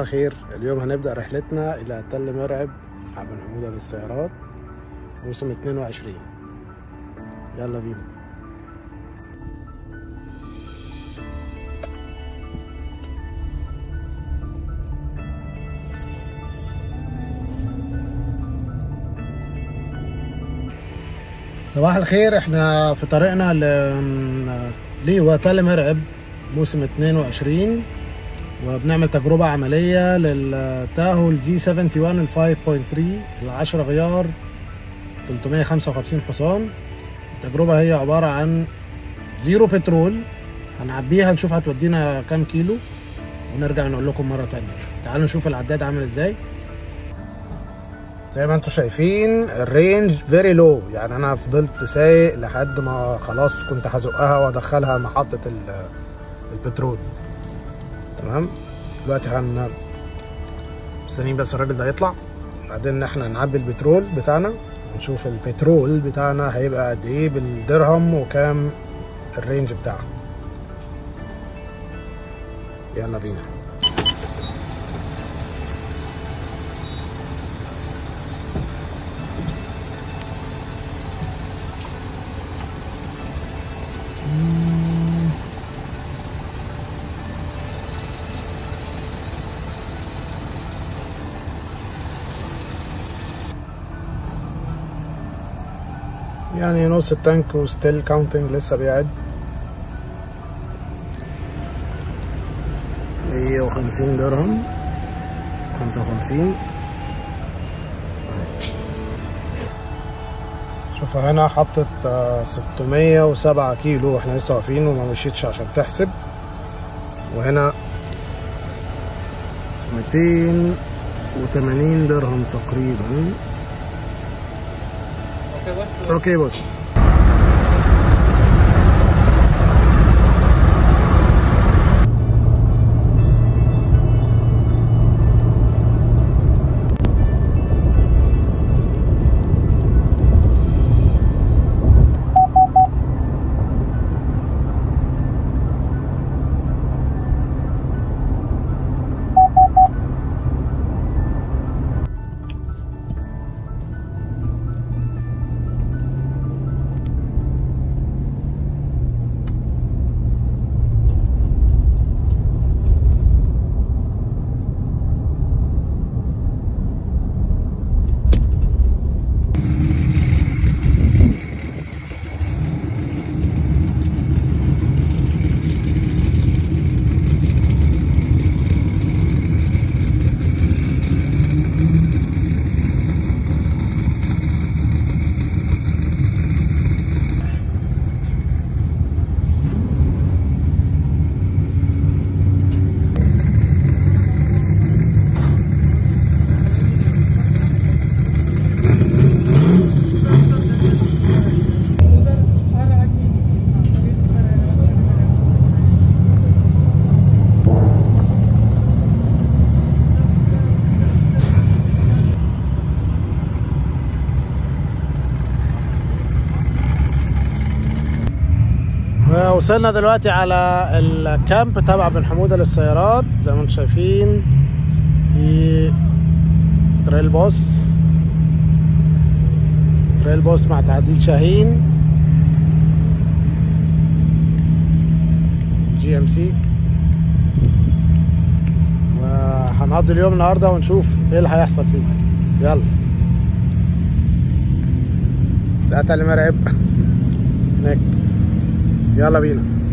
الخير اليوم هنبدأ رحلتنا إلى تل مرعب مع بن حمودة للسيارات موسم 22 يلا بينا صباح الخير احنا في طريقنا ل ليوا تل مرعب موسم 22 وبنعمل تجربة عملية للتاهو الزي 71 ال 5.3 ال 10 غيار 355 حصان التجربة هي عبارة عن زيرو بترول هنعبيها نشوف هتودينا كام كيلو ونرجع نقول لكم مرة تانية تعالوا نشوف العداد عامل ازاي زي ما انتم شايفين الرينج فيري لو يعني انا فضلت سايق لحد ما خلاص كنت هزقها وادخلها محطة البترول تمام دلوقتي هن مستنيين بس الراجل ده يطلع بعدين احنا نعبي البترول بتاعنا ونشوف البترول بتاعنا هيبقى قد ايه بالدرهم وكام الرينج بتاعه يلا بينا يعني نص التانك وستيل كاونتنج لسه بيعد مية وخمسين درهم خمسة وخمسين شوف هنا حطت ستمية وسبعة كيلو واحنا لسه واقفين وما مشيتش عشان تحسب وهنا ميتين وتمانين درهم تقريبا اوكي بص وصلنا دلوقتي على الكامب تبع بن حمودة للسيارات زي ما انتم شايفين في تريل بوس تريل بوس مع تعديل شاهين جي ام سي وهنقضي اليوم النهارده ونشوف ايه اللي هيحصل فيه يلا ده اللي مرعب هناك يلا بينا